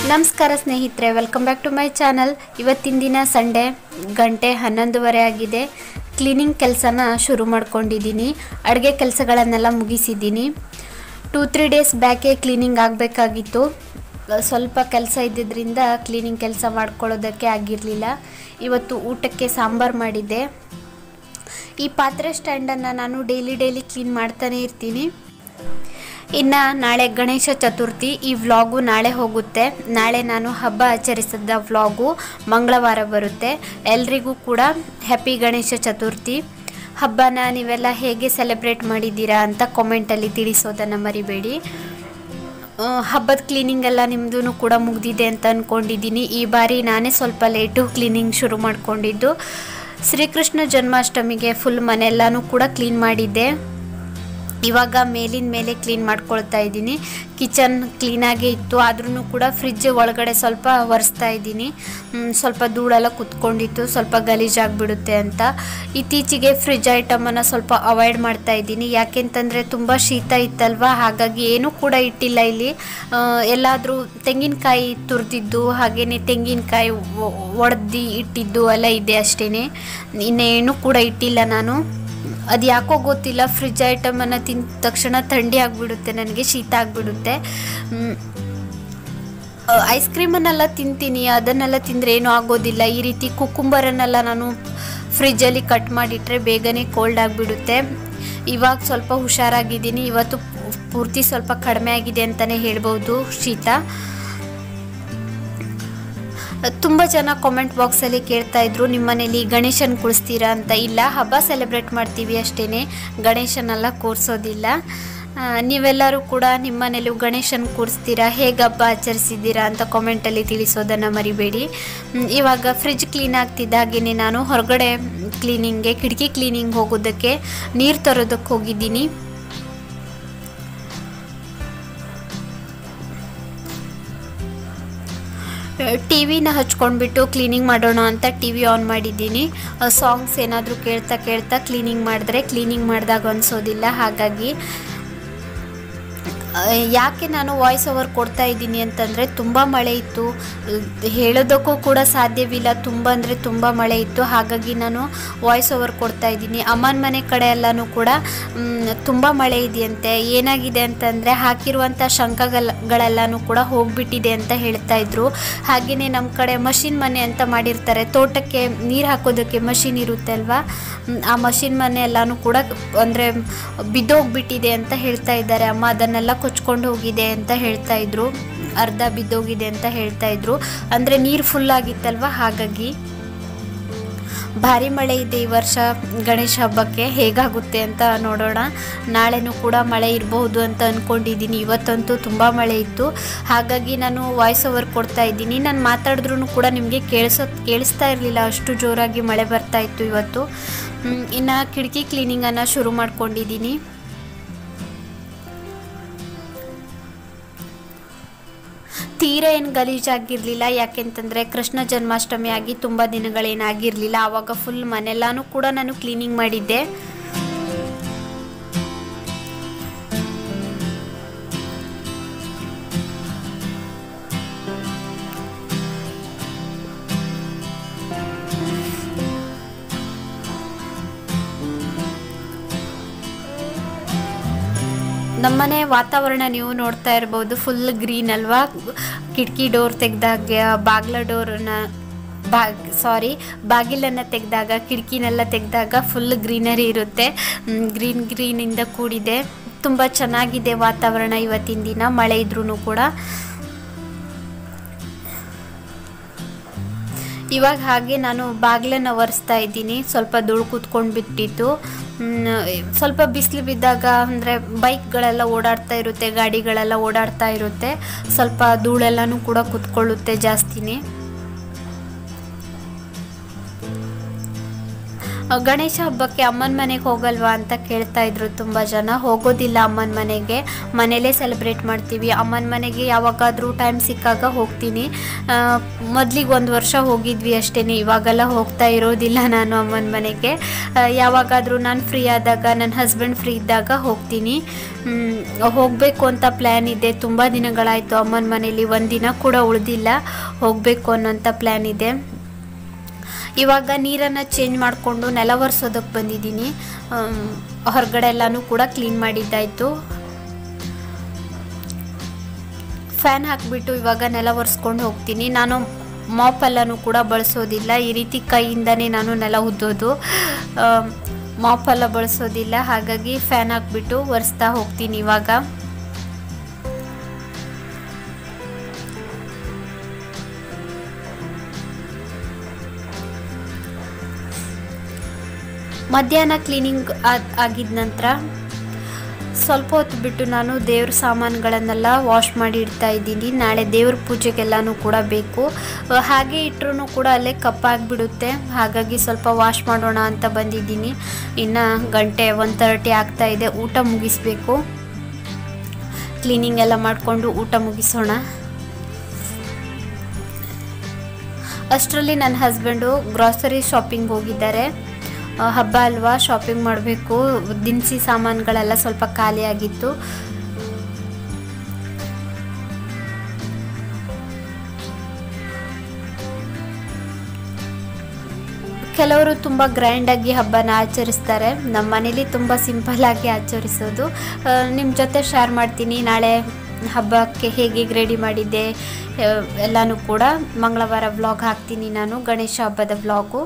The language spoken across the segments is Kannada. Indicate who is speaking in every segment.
Speaker 1: ನಮಸ್ಕಾರ ಸ್ನೇಹಿತರೆ welcome back to my channel ಇವತ್ತಿನ ದಿನ ಸಂಡೇ ಗಂಟೆ ಹನ್ನೊಂದುವರೆ ಆಗಿದೆ ಕ್ಲೀನಿಂಗ್ ಕೆಲಸನ ಶುರು ಮಾಡ್ಕೊಂಡಿದ್ದೀನಿ ಅಡುಗೆ ಕೆಲಸಗಳನ್ನೆಲ್ಲ ಮುಗಿಸಿದ್ದೀನಿ ಟೂ ತ್ರೀ ಡೇಸ್ ಬ್ಯಾಕೆ ಕ್ಲೀನಿಂಗ್ ಆಗಬೇಕಾಗಿತ್ತು ಸ್ವಲ್ಪ ಕೆಲಸ ಇದ್ದಿದ್ದರಿಂದ ಕ್ಲೀನಿಂಗ್ ಕೆಲಸ ಮಾಡ್ಕೊಳ್ಳೋದಕ್ಕೆ ಆಗಿರಲಿಲ್ಲ ಇವತ್ತು ಊಟಕ್ಕೆ ಸಾಂಬಾರು ಮಾಡಿದ್ದೆ ಈ ಪಾತ್ರೆ ಸ್ಟ್ಯಾಂಡನ್ನು ನಾನು ಡೈಲಿ ಡೈಲಿ ಕ್ಲೀನ್ ಮಾಡ್ತಾನೆ ಇರ್ತೀನಿ ಇನ್ನು ನಾಳೆ ಗಣೇಶ ಚತುರ್ಥಿ ಈ ವ್ಲಾಗು ನಾಳೆ ಹೋಗುತ್ತೆ ನಾಳೆ ನಾನು ಹಬ್ಬ ಆಚರಿಸಿದ ವ್ಲಾಗು ಮಂಗಳವಾರ ಬರುತ್ತೆ ಎಲ್ರಿಗೂ ಕೂಡ ಹ್ಯಾಪಿ ಗಣೇಶ ಚತುರ್ಥಿ ಹಬ್ಬನ ನೀವೆಲ್ಲ ಹೇಗೆ ಸೆಲೆಬ್ರೇಟ್ ಮಾಡಿದ್ದೀರಾ ಅಂತ ಕಾಮೆಂಟಲ್ಲಿ ತಿಳಿಸೋದನ್ನು ಮರಿಬೇಡಿ ಆ, ಹಬ್ಬದ ಕ್ಲೀನಿಂಗ್ ಎಲ್ಲ ನಿಮ್ಮದು ಕೂಡ ಮುಗ್ದಿದೆ ಅಂತ ಅಂದ್ಕೊಂಡಿದ್ದೀನಿ ಈ ಬಾರಿ ನಾನೇ ಸ್ವಲ್ಪ ಲೇಟು ಕ್ಲೀನಿಂಗ್ ಶುರು ಮಾಡಿಕೊಂಡಿದ್ದು ಶ್ರೀಕೃಷ್ಣ ಜನ್ಮಾಷ್ಟಮಿಗೆ ಫುಲ್ ಮನೆಯೆಲ್ಲನೂ ಕೂಡ ಕ್ಲೀನ್ ಮಾಡಿದ್ದೆ ಇವಾಗ ಮೇಲಿನ ಮೇಲೆ ಕ್ಲೀನ್ ಮಾಡ್ಕೊಳ್ತಾ ಇದ್ದೀನಿ ಕಿಚನ್ ಕ್ಲೀನಾಗೇ ಇತ್ತು ಆದ್ರೂ ಕೂಡ ಫ್ರಿಜ್ ಒಳಗಡೆ ಸ್ವಲ್ಪ ಒರೆಸ್ತಾ ಇದ್ದೀನಿ ಮ್, ಸ್ವಲ್ಪ ಧೂಳೆಲ್ಲ ಕುತ್ಕೊಂಡಿತ್ತು ಸ್ವಲ್ಪ ಗಲೀಜಾಗಿಬಿಡುತ್ತೆ ಅಂತ ಇತ್ತೀಚೆಗೆ ಫ್ರಿಜ್ ಐಟಮನ್ನು ಸ್ವಲ್ಪ ಅವಾಯ್ಡ್ ಮಾಡ್ತಾ ಇದ್ದೀನಿ ಯಾಕೆಂತಂದರೆ ತುಂಬ ಶೀತ ಇತ್ತಲ್ವ ಹಾಗಾಗಿ ಏನೂ ಕೂಡ ಇಟ್ಟಿಲ್ಲ ಇಲ್ಲಿ ಎಲ್ಲಾದರೂ ತೆಂಗಿನಕಾಯಿ ತುರಿದಿದ್ದು ಹಾಗೆಯೇ ತೆಂಗಿನಕಾಯಿ ಒಡೆದು ಇಟ್ಟಿದ್ದು ಎಲ್ಲ ಇದೆ ಅಷ್ಟೇ ಇನ್ನೇನು ಕೂಡ ಇಟ್ಟಿಲ್ಲ ನಾನು ಅದು ಯಾಕೋ ಗೊತ್ತಿಲ್ಲ ಫ್ರಿಜ್ ಐಟಮನ್ನು ತಿಂದ ತಕ್ಷಣ ಥಂಡಿ ಆಗಿಬಿಡುತ್ತೆ ನನಗೆ ಶೀತ ಆಗಿಬಿಡುತ್ತೆ ಐಸ್ ಕ್ರೀಮನ್ನೆಲ್ಲ ತಿಂತೀನಿ ಅದನ್ನೆಲ್ಲ ತಿಂದರೆ ಏನೂ ಆಗೋದಿಲ್ಲ ಈ ರೀತಿ ಕುಕ್ಕುಂಬರನ್ನೆಲ್ಲ ನಾನು ಫ್ರಿಜ್ಜಲ್ಲಿ ಕಟ್ ಮಾಡಿಟ್ರೆ ಬೇಗನೆ ಕೋಲ್ಡ್ ಆಗಿಬಿಡುತ್ತೆ ಇವಾಗ ಸ್ವಲ್ಪ ಹುಷಾರಾಗಿದ್ದೀನಿ ಇವತ್ತು ಪೂರ್ತಿ ಸ್ವಲ್ಪ ಕಡಿಮೆ ಆಗಿದೆ ಅಂತಲೇ ಹೇಳ್ಬೋದು ಶೀತ ತುಂಬ ಜನ ಕಾಮೆಂಟ್ ಬಾಕ್ಸಲ್ಲಿ ಕೇಳ್ತಾ ಇದ್ರು ನಿಮ್ಮ ಮನೇಲಿ ಗಣೇಶನ್ ಕುಳಿಸ್ತೀರಾ ಅಂತ ಇಲ್ಲ ಹಬ್ಬ ಸೆಲೆಬ್ರೇಟ್ ಮಾಡ್ತೀವಿ ಅಷ್ಟೇ ಗಣೇಶನೆಲ್ಲ ಕೂರಿಸೋದಿಲ್ಲ ಆ, ನೀವೆಲ್ಲರೂ ಕೂಡ ನಿಮ್ಮ ಮನೇಲಿ ಗಣೇಶನ್ ಕೂರಿಸ್ತೀರಾ ಹೇಗೆ ಹಬ್ಬ ಆಚರಿಸಿದ್ದೀರಾ ಅಂತ ಕಾಮೆಂಟಲ್ಲಿ ತಿಳಿಸೋದನ್ನು ಮರಿಬೇಡಿ ಮ್, ಇವಾಗ ಫ್ರಿಜ್ ಕ್ಲೀನ್ ಆಗ್ತಿದ್ದಾಗೇ ನಾನು ಹೊರಗಡೆ ಕ್ಲೀನಿಂಗ್ಗೆ ಕಿಟಕಿ ಕ್ಲೀನಿಂಗ್ ಹೋಗೋದಕ್ಕೆ ನೀರು ತರೋದಕ್ಕೆ ಹೋಗಿದ್ದೀನಿ ಟಿ ವಿನ ಹಚ್ಕೊಂಡ್ಬಿಟ್ಟು ಕ್ಲೀನಿಂಗ್ ಮಾಡೋಣ ಅಂತ ಟಿ ವಿ ಆನ್ ಮಾಡಿದ್ದೀನಿ ಸಾಂಗ್ಸ್ ಏನಾದರೂ ಕೇಳ್ತಾ ಕೇಳ್ತಾ ಕ್ಲೀನಿಂಗ್ ಮಾಡಿದ್ರೆ ಕ್ಲೀನಿಂಗ್ ಮಾಡಿದಾಗ ಅನಿಸೋದಿಲ್ಲ ಹಾಗಾಗಿ ಆ, ಯಾಕೆ ನಾನು ವಾಯ್ಸ್ ಓವರ್ ಕೊಡ್ತಾ ಇದ್ದೀನಿ ಅಂತಂದರೆ ತುಂಬ ಮಳೆ ಇತ್ತು ಅಹ್, ಹೇಳೋದಕ್ಕೂ ಕೂಡ ಸಾಧ್ಯವಿಲ್ಲ ತುಂಬ ಅಂದರೆ ತುಂಬ ಮಳೆ ಇತ್ತು ಹಾಗಾಗಿ ನಾನು ವಾಯ್ಸ್ ಓವರ್ ಕೊಡ್ತಾ ಇದ್ದೀನಿ ಅಮ್ಮನ ಮನೆ ಕಡೆ ಎಲ್ಲನೂ ಕೂಡ ತುಂಬ ಮಳೆ ಇದೆಯಂತೆ ಏನಾಗಿದೆ ಅಂತಂದರೆ ಹಾಕಿರುವಂಥ ಶಂಖಗಳೆಲ್ಲನೂ ಕೂಡ ಹೋಗ್ಬಿಟ್ಟಿದೆ ಅಂತ ಹೇಳ್ತಾ ಇದ್ರು ಹಾಗೆಯೇ ನಮ್ಮ ಕಡೆ ಮಷಿನ್ ಮನೆ ಅಂತ ಮಾಡಿರ್ತಾರೆ ತೋಟಕ್ಕೆ ನೀರು ಹಾಕೋದಕ್ಕೆ ಮಷಿನ್ ಇರುತ್ತೆ ಅಲ್ವಾ ಮ್, ಆ ಮಷಿನ್ ಮನೆ ಎಲ್ಲನೂ ಕೂಡ ಅಂದರೆ ಬಿದ್ದೋಗ್ಬಿಟ್ಟಿದೆ ಅಂತ ಹೇಳ್ತಾ ಇದ್ದಾರೆ ಅಮ್ಮ ಅದನ್ನೆಲ್ಲ ಕೊಚ್ಕೊಂಡು ಹೋಗಿದೆ ಅಂತ ಹೇಳ್ತಾ ಇದ್ರು ಅರ್ಧ ಬಿದ್ದೋಗಿದೆ ಅಂತ ಹೇಳ್ತಾ ಇದ್ರು ಅಂದರೆ ನೀರು ಫುಲ್ ಆಗಿತ್ತಲ್ವ ಹಾಗಾಗಿ ಭಾರಿ ಮಳೆ ಇದೆ ಈ ವರ್ಷ ಗಣೇಶ ಹಬ್ಬಕ್ಕೆ ಹೇಗಾಗುತ್ತೆ ಅಂತ ನೋಡೋಣ ನಾಳೆನೂ ಕೂಡ ಮಳೆ ಇರಬಹುದು ಅಂತ ಅಂದ್ಕೊಂಡಿದ್ದೀನಿ ಇವತ್ತಂತೂ ತುಂಬ ಮಳೆ ಇತ್ತು ಹಾಗಾಗಿ ನಾನು ವಾಯ್ಸ್ ಓವರ್ ಕೊಡ್ತಾ ಇದ್ದೀನಿ ನಾನು ಮಾತಾಡಿದ್ರೂ ಕೂಡ ನಿಮಗೆ ಕೇಳಿಸೋ ಕೇಳಿಸ್ತಾ ಇರಲಿಲ್ಲ ಅಷ್ಟು ಜೋರಾಗಿ ಮಳೆ ಬರ್ತಾ ಇತ್ತು ಇವತ್ತು ಮ್, ಇನ್ನು ಕಿಟಕಿ ಕ್ಲೀನಿಂಗನ್ನು ಶುರು ಮಾಡ್ಕೊಂಡಿದ್ದೀನಿ ತೀರಾ ಏನು ಗಲೀಜಾಗಿರಲಿಲ್ಲ ಯಾಕೆಂತಂದರೆ ಕೃಷ್ಣ ಜನ್ಮಾಷ್ಟಮಿ ಆಗಿ ತುಂಬ ದಿನಗಳೇನಾಗಿರಲಿಲ್ಲ ಆವಾಗ ಫುಲ್ ಮನೆಲ್ಲಾನು ಕೂಡ ನಾನು ಕ್ಲೀನಿಂಗ್ ಮಾಡಿದ್ದೆ ನಮ್ಮನೆ ವಾತಾವರಣ ನೀವು ನೋಡ್ತಾ ಇರ್ಬೋದು ಫುಲ್ ಗ್ರೀನ್ ಅಲ್ವಾ ಕಿಟಕಿ ಡೋರ್ ತೆಗೆದಾಗ ಬಾಗ್ಲ ಡೋರನ್ನ ಬಾಗ್ ಸಾರಿ ಬಾಗಿಲನ್ನು ತೆಗೆದಾಗ ಕಿಟಕಿನೆಲ್ಲ ತೆಗೆದಾಗ ಫುಲ್ ಗ್ರೀನರಿ ಇರುತ್ತೆ ಗ್ರೀನ್ ಗ್ರೀನಿಂದ ಕೂಡಿದೆ ತುಂಬ ಚೆನ್ನಾಗಿದೆ ವಾತಾವರಣ ಇವತ್ತಿನ ದಿನ ಮಳೆ ಇದ್ರೂ ಕೂಡ ಇವಾಗ ಹಾಗೆ ನಾನು ಬಾಗಿಲನ್ನು ಒರೆಸ್ತಾ ಇದ್ದೀನಿ ಸ್ವಲ್ಪ ಧೂಳು ಕೂತ್ಕೊಂಡು ಬಿಟ್ಟಿತ್ತು ಮ್, ಸ್ವಲ್ಪ ಬಿಸಿಲು ಬಿದ್ದಾಗ ಅಂದರೆ ಬೈಕ್ಗಳೆಲ್ಲ ಓಡಾಡ್ತಾ ಇರುತ್ತೆ ಗಾಡಿಗಳೆಲ್ಲ ಓಡಾಡ್ತಾ ಇರುತ್ತೆ ಸ್ವಲ್ಪ ಧೂಳೆಲ್ಲನೂ ಕೂಡ ಕೂತ್ಕೊಳ್ಳುತ್ತೆ ಜಾಸ್ತಿನೇ ಆ, ಗಣೇಶ ಹಬ್ಬಕ್ಕೆ ಅಮ್ಮನ ಮನೆಗೆ ಹೋಗಲ್ವಾ ಅಂತ ಕೇಳ್ತಾ ಇದ್ರು ತುಂಬ ಜನ ಹೋಗೋದಿಲ್ಲ ಅಮ್ಮನ ಮನೆಗೆ ಮನೇಲೇ ಸೆಲೆಬ್ರೇಟ್ ಮಾಡ್ತೀವಿ ಅಮ್ಮನ ಮನೆಗೆ ಯಾವಾಗಾದರೂ ಟೈಮ್ ಸಿಕ್ಕಾಗ ಹೋಗ್ತೀನಿ ಮೊದಲಿಗೆ ಒಂದು ವರ್ಷ ಹೋಗಿದ್ವಿ ಅಷ್ಟೇ ಇವಾಗೆಲ್ಲ ಹೋಗ್ತಾ ಇರೋದಿಲ್ಲ ನಾನು ಅಮ್ಮನ ಮನೆಗೆ ಆ, ಯಾವಾಗಾದರೂ ನಾನು ಫ್ರೀ ಆದಾಗ ನನ್ನ ಹಸ್ಬೆಂಡ್ ಫ್ರೀ ಇದ್ದಾಗ ಹೋಗ್ತೀನಿ ಹೋಗಬೇಕು ಅಂತ ಪ್ಲ್ಯಾನ್ ಇದೆ ತುಂಬ ದಿನಗಳಾಯಿತು ಅಮ್ಮನ ಮನೇಲಿ ಒಂದಿನ ಕೂಡ ಉಳಿದಿಲ್ಲ ಹೋಗಬೇಕು ಅನ್ನೋಂಥ ಪ್ಲ್ಯಾನ್ ಇದೆ ಇವಾಗ ನೀರನ್ನು ಚೇಂಜ್ ಮಾಡಿಕೊಂಡು ನೆಲ ಒರೆಸೋದಕ್ಕೆ ಬಂದಿದ್ದೀನಿ ಆಮ್, ಹೊರಗಡೆ ಎಲ್ಲನೂ ಕೂಡ ಕ್ಲೀನ್ ಮಾಡಿದ್ದಾಯಿತು ಫ್ಯಾನ್ ಹಾಕಿಬಿಟ್ಟು ಇವಾಗ ನೆಲ ಒರೆಸ್ಕೊಂಡು ಹೋಗ್ತೀನಿ ನಾನು ಮಾಪ್ ಎಲ್ಲನೂ ಕೂಡ ಬಳಸೋದಿಲ್ಲ ಈ ರೀತಿ ಕೈಯಿಂದನೇ ನಾನು ನೆಲ ಉದ್ದೋದು ಮಾಪ್ ಎಲ್ಲ ಬಳಸೋದಿಲ್ಲ ಹಾಗಾಗಿ ಫ್ಯಾನ್ ಹಾಕ್ಬಿಟ್ಟು ಒರೆಸ್ತಾ ಹೋಗ್ತೀನಿ ಇವಾಗ ಮಧ್ಯಾಹ್ನ ಕ್ಲೀನಿಂಗ್ ಆಗಿದ ನಂತರ ಸ್ವಲ್ಪ ಹೊತ್ತು ಬಿಟ್ಟು ನಾನು ದೇವ್ರ ಸಾಮಾನುಗಳನ್ನೆಲ್ಲ ವಾಶ್ ಮಾಡಿ ಇಡ್ತಾ ಇದ್ದೀನಿ ನಾಳೆ ದೇವ್ರ ಪೂಜೆಗೆಲ್ಲನೂ ಕೂಡ ಬೇಕು ಅಹ್, ಹಾಗೆ ಇಟ್ಟರು ಕೂಡ ಅಲ್ಲೇ ಕಪ್ಪಾಗಿಬಿಡುತ್ತೆ ಹಾಗಾಗಿ ಸ್ವಲ್ಪ ವಾಶ್ ಮಾಡೋಣ ಅಂತ ಬಂದಿದ್ದೀನಿ ಇನ್ನು ಗಂಟೆ ಒನ್ ತರ್ಟಿ ಆಗ್ತಾ ಇದೆ ಊಟ ಮುಗಿಸ್ಬೇಕು ಕ್ಲೀನಿಂಗ್ ಎಲ್ಲ ಮಾಡಿಕೊಂಡು ಊಟ ಮುಗಿಸೋಣ ಅಷ್ಟರಲ್ಲಿ ನನ್ನ ಹಸ್ಬೆಂಡು ಗ್ರಾಸರಿ ಶಾಪಿಂಗ್ ಹೋಗಿದ್ದಾರೆ ಆ, ಹಬ್ಬ ಅಲ್ವಾ ಶಾಪಿಂಗ್ ಮಾಡಬೇಕು ದಿನಸಿ ಸಾಮಾನುಗಳೆಲ್ಲ ಸ್ವಲ್ಪ ಖಾಲಿ ಆಗಿತ್ತು ಕೆಲವರು ತುಂಬ ಗ್ರ್ಯಾಂಡಾಗಿ ಹಬ್ಬನ ಆಚರಿಸ್ತಾರೆ ನಮ್ಮ ಮನೇಲಿ ತುಂಬ ಸಿಂಪಲ್ಲಾಗಿ ಆಚರಿಸೋದು ನಿಮ್ಮ ಜೊತೆ ಶೇರ್ ಮಾಡ್ತೀನಿ ನಾಳೆ ಹಬ್ಬಕ್ಕೆ ಹೇಗೆ ರೆಡಿ ಮಾಡಿದ್ದೆ ಆ, ಎಲ್ಲನೂ ಕೂಡ ಮಂಗಳವಾರ ವ್ಲಾಗ್ ಹಾಕ್ತೀನಿ ನಾನು ಗಣೇಶ ಹಬ್ಬದ ವ್ಲಾಗು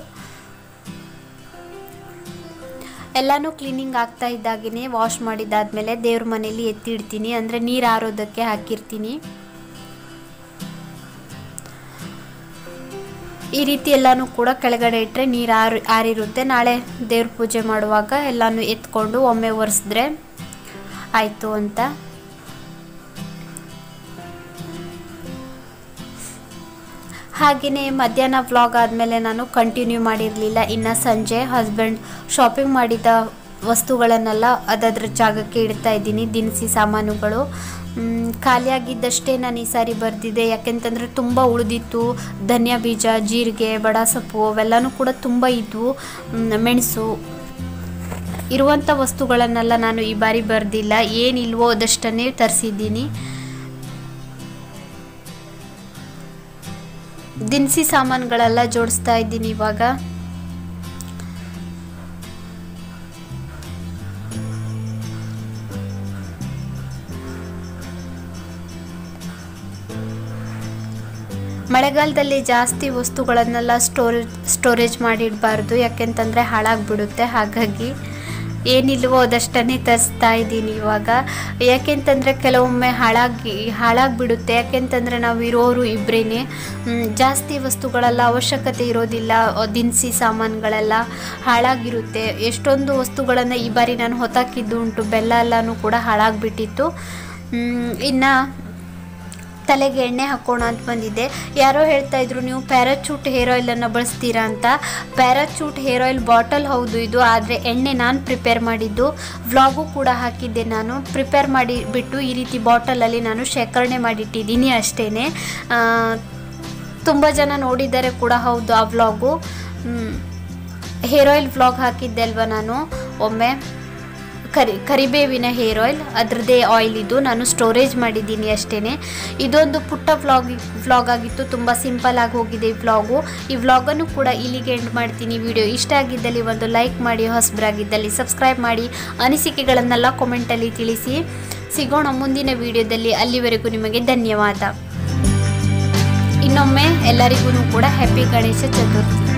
Speaker 1: ಎಲ್ಲನೂ ಕ್ಲೀನಿಂಗ್ ಆಗ್ತಾ ಇದ್ದಾಗೇ ವಾಶ್ ಮಾಡಿದ್ದಾದಮೇಲೆ ದೇವ್ರ ಮನೇಲಿ ಎತ್ತಿಡ್ತೀನಿ ಅಂದರೆ ನೀರು ಆರೋದಕ್ಕೆ ಹಾಕಿರ್ತೀನಿ ಈ ರೀತಿ ಎಲ್ಲನೂ ಕೂಡ ಕೆಳಗಡೆ ಇಟ್ಟರೆ ನೀರು ಆರಿ ಆರಿರುತ್ತೆ ನಾಳೆ ದೇವ್ರ ಪೂಜೆ ಮಾಡುವಾಗ ಎಲ್ಲನೂ ಎತ್ಕೊಂಡು ಒಮ್ಮೆ ಒರೆಸಿದ್ರೆ ಆಯಿತು ಅಂತ ಹಾಗೆಯೇ ಮಧ್ಯಾಹ್ನ ವ್ಲಾಗ್ ಆದಮೇಲೆ ನಾನು ಕಂಟಿನ್ಯೂ ಮಾಡಿರಲಿಲ್ಲ ಇನ್ನು ಸಂಜೆ ಹಸ್ಬೆಂಡ್ ಶಾಪಿಂಗ್ ಮಾಡಿದ ವಸ್ತುಗಳನ್ನೆಲ್ಲ ಅದದ್ರ ಜಾಗಕ್ಕೆ ಇಡ್ತಾ ಇದ್ದೀನಿ ದಿನಸಿ ಸಾಮಾನುಗಳು ಮ್, ಖಾಲಿಯಾಗಿದ್ದಷ್ಟೇ ನಾನು ಈ ಸಾರಿ ಬರೆದಿದ್ದೆ ಯಾಕೆಂತಂದರೆ ತುಂಬ ಉಳಿದಿತ್ತು ಧನಿಯಾ ಬೀಜ ಜೀರಿಗೆ ಬಡ ಸೊಪ್ಪು ಅವೆಲ್ಲನೂ ಕೂಡ ತುಂಬ ಇದ್ವು ಮ್, ಮೆಣಸು ಇರುವಂಥ ವಸ್ತುಗಳನ್ನೆಲ್ಲ ನಾನು ಈ ಬಾರಿ ಬರೆದಿಲ್ಲ ಏನಿಲ್ವೋ ಅದಷ್ಟನ್ನೇ ತರಿಸಿದ್ದೀನಿ ದಿನಸಿ ಸಾಮಾನುಗಳೆಲ್ಲ ಜೋಡಿಸ್ತಾ ಇದ್ದೀನಿ ಇವಾಗ ಮಳೆಗಾಲದಲ್ಲಿ ಜಾಸ್ತಿ ವಸ್ತುಗಳನ್ನೆಲ್ಲ ಸ್ಟೋರೇಜ್ ಸ್ಟೋರೇಜ್ ಮಾಡಿಡಬಾರ್ದು ಯಾಕೆಂತಂದರೆ ಹಾಳಾಗ್ಬಿಡುತ್ತೆ ಹಾಗಾಗಿ ಏನಿಲ್ವೋ ಅದಷ್ಟನ್ನೇ ತರಿಸ್ತಾ ಇದ್ದೀನಿ ಇವಾಗ ಯಾಕೆಂತಂದರೆ ಕೆಲವೊಮ್ಮೆ ಹಾಳಾಗಿ ಹಾಳಾಗಿಬಿಡುತ್ತೆ ಯಾಕೆಂತಂದರೆ ನಾವು ಇರೋರು ಇಬ್ಬರೇ ಜಾಸ್ತಿ ವಸ್ತುಗಳೆಲ್ಲ ಅವಶ್ಯಕತೆ ಇರೋದಿಲ್ಲ ಅ, ದಿನಸಿ ಸಾಮಾನುಗಳೆಲ್ಲ ಹಾಳಾಗಿರುತ್ತೆ ಎಷ್ಟೊಂದು ವಸ್ತುಗಳನ್ನು ಈ ಬಾರಿ ನಾನು ಹೊತ್ತಾಕಿದ್ದು ಉಂಟು ಬೆಲ್ಲ ಎಲ್ಲನೂ ಕೂಡ ಹಾಳಾಗಿಬಿಟ್ಟಿತ್ತು ಇನ್ನು ತಲೆಗೆ ಎಣ್ಣೆ ಹಾಕೋಣ ಅಂತ ಬಂದಿದ್ದೆ ಯಾರೋ ಹೇಳ್ತಾ ಇದ್ರು ನೀವು ಪ್ಯಾರಾಚೂಟ್ ಹೇರ್ ಆಯಿಲನ್ನು ಬಳಸ್ತೀರಾ ಅಂತ ಪ್ಯಾರಾಚೂಟ್ ಹೇರ್ ಆಯಿಲ್ ಬಾಟಲ್ ಹೌದು ಇದು ಆದರೆ ಎಣ್ಣೆ ನಾನು ಪ್ರಿಪೇರ್ ಮಾಡಿದ್ದು ವ್ಲಾಗು ಕೂಡ ಹಾಕಿದ್ದೆ ನಾನು ಪ್ರಿಪೇರ್ ಮಾಡಿ ಬಿಟ್ಟು ಈ ರೀತಿ ಬಾಟಲಲ್ಲಿ ನಾನು ಶೇಖರಣೆ ಮಾಡಿಟ್ಟಿದ್ದೀನಿ ಅಷ್ಟೇ ತುಂಬ ಜನ ನೋಡಿದ್ದಾರೆ ಕೂಡ ಹೌದು ಆ ವ್ಲಾಗು ಹೇರ್ ಆಯಿಲ್ ವ್ಲಾಗ್ ಹಾಕಿದ್ದೆ ಅಲ್ವಾ ನಾನು ಒಮ್ಮೆ ಕರಿ ಕರಿಬೇವಿನ ಹೇರ್ ಆಯಿಲ್ ಅದರದ್ದೇ ಆಯಿಲ್ ಇದು ನಾನು ಸ್ಟೋರೇಜ್ ಮಾಡಿದ್ದೀನಿ ಅಷ್ಟೇ ಇದೊಂದು ಪುಟ್ಟ ವ್ಲಾಗ್ ವ್ಲಾಗ್ ಆಗಿತ್ತು ತುಂಬ ಸಿಂಪಲ್ ಆಗಿ ಹೋಗಿದೆ ಈ ವ್ಲಾಗು ಈ ವ್ಲಾಗನ್ನು ಕೂಡ ಇಲ್ಲಿಗೆ ಎಂಡ್ ಮಾಡ್ತೀನಿ ವಿಡಿಯೋ ಇಷ್ಟ ಆಗಿದ್ದಲ್ಲಿ ಒಂದು ಲೈಕ್ ಮಾಡಿ ಹೊಸಬರಾಗಿದ್ದಲ್ಲಿ ಸಬ್ಸ್ಕ್ರೈಬ್ ಮಾಡಿ ಅನಿಸಿಕೆಗಳನ್ನೆಲ್ಲ ಕಾಮೆಂಟಲ್ಲಿ ತಿಳಿಸಿ ಸಿಗೋಣ ಮುಂದಿನ ವಿಡಿಯೋದಲ್ಲಿ ಅಲ್ಲಿವರೆಗೂ ನಿಮಗೆ ಧನ್ಯವಾದ ಇನ್ನೊಮ್ಮೆ ಎಲ್ಲರಿಗೂ ಕೂಡ ಹ್ಯಾಪಿ ಗಣೇಶ ಚತುರ್ಥಿ